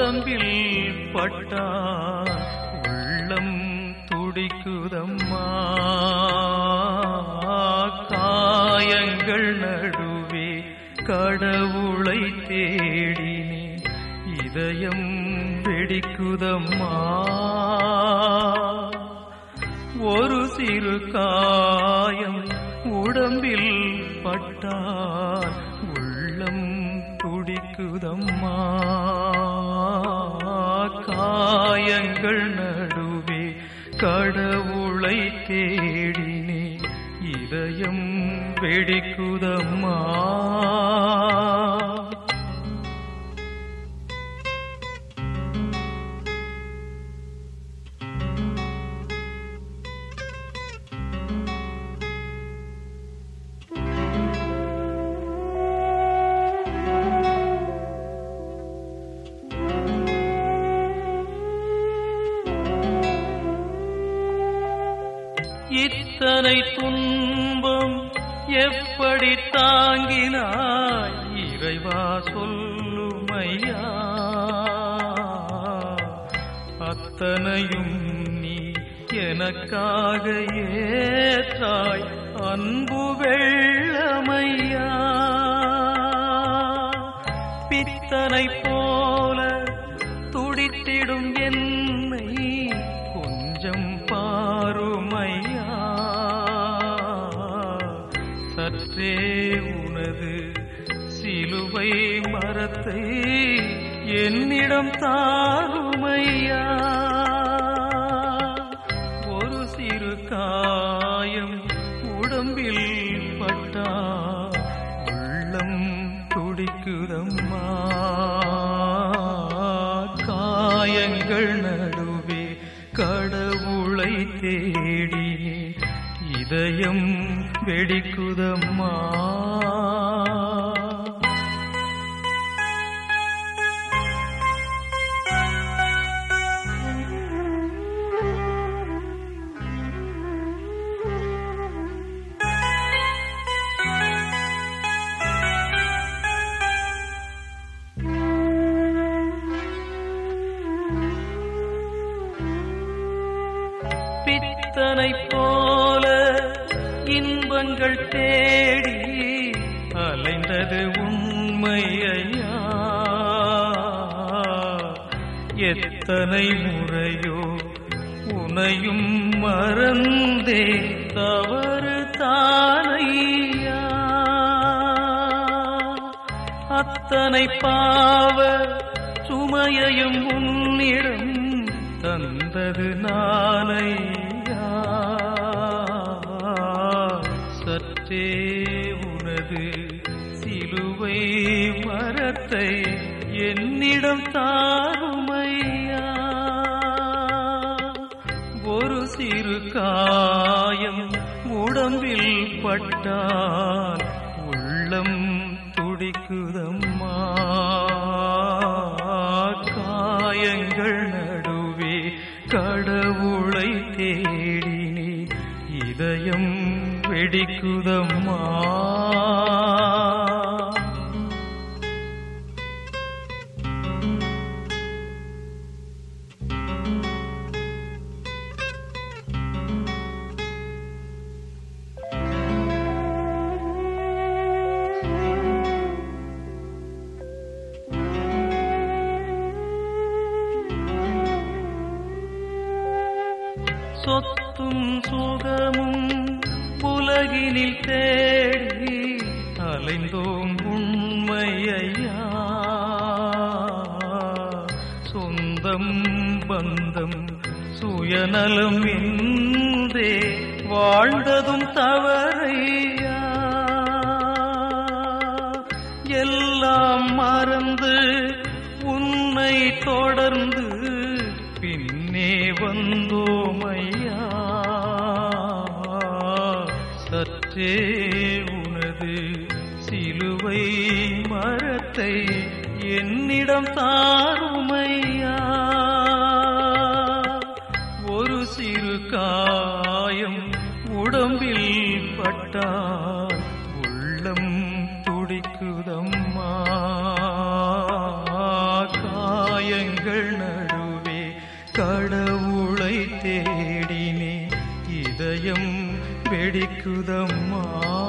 உடம்பில் பட்டா உள்ளம் துடிக்குதம்மா காயங்கள் நடுவே கடவுளை தேடினேன் இதயம் வெடிக்குதம்மா ஒரு சிறு காயம் உடம்பில் பட்டால் உள்ளம் துடிக்குதம்மா காயங்கள் நடுவே கடவுளை தேடினே இதயம் வெடிக்குதம்மா இத்தனை துன்பம் எப்படி தாங்கினாய் இறைவா சொல்லுமையா அத்தனையும் நீ எனக்காக ஏற்றாய் அன்பு வெள்ளமையா பித்தனை போல துடித்திடும் என்னை கொஞ்சம் பாருமையா சற்றே உனது சிலுவை மரத்தை என்னிடம் தாருமையா ஒரு சிறு காயம் உடம்பில் பட்டா உள்ளம் துடிக்குதம்மா காயங்கள் நடுவே கடவுளை தேடினே இதயம் வெடிக்குதம்மா பித்தனை போல இன்பங்கள் தேடி அலைந்தது உண்மையா எத்தனை முறையோ உனையும் மறந்தே தவறு தானையா அத்தனை பாவ சுமையையும் உன்னிடம் தந்தது நானையா சற்றே உனது சிலுவை மரத்தை என்னிடம் தாருமையா ஒரு சிறு காயம் உடம்பில் பட்டால் உள்ளம் துடிக்குதம்மா காயங்கள் நடுவே கடவுளை தேடினே இதயம் வெடிக்குதம்மா சொத்தும் சுகமும் உலகினில் தேடி அலைந்தோம் உண்மையா சொந்தம் பந்தம் சுயநலம் என்றே வாழ்ந்ததும் தவறையா எல்லாம் மறந்து உன்னை தொடர்ந்து பின்னே வந்தோமையா சற்றே உனது சிலுவை மரத்தை என்னிடம் தாருமையா ஒரு சிறு காயம் உடம்பில் பட்டால் உள்ளம் துடிக்குதம்மா காயங்கள் கடவுளை தேடினே இதயம் வெடிக்குதம்மா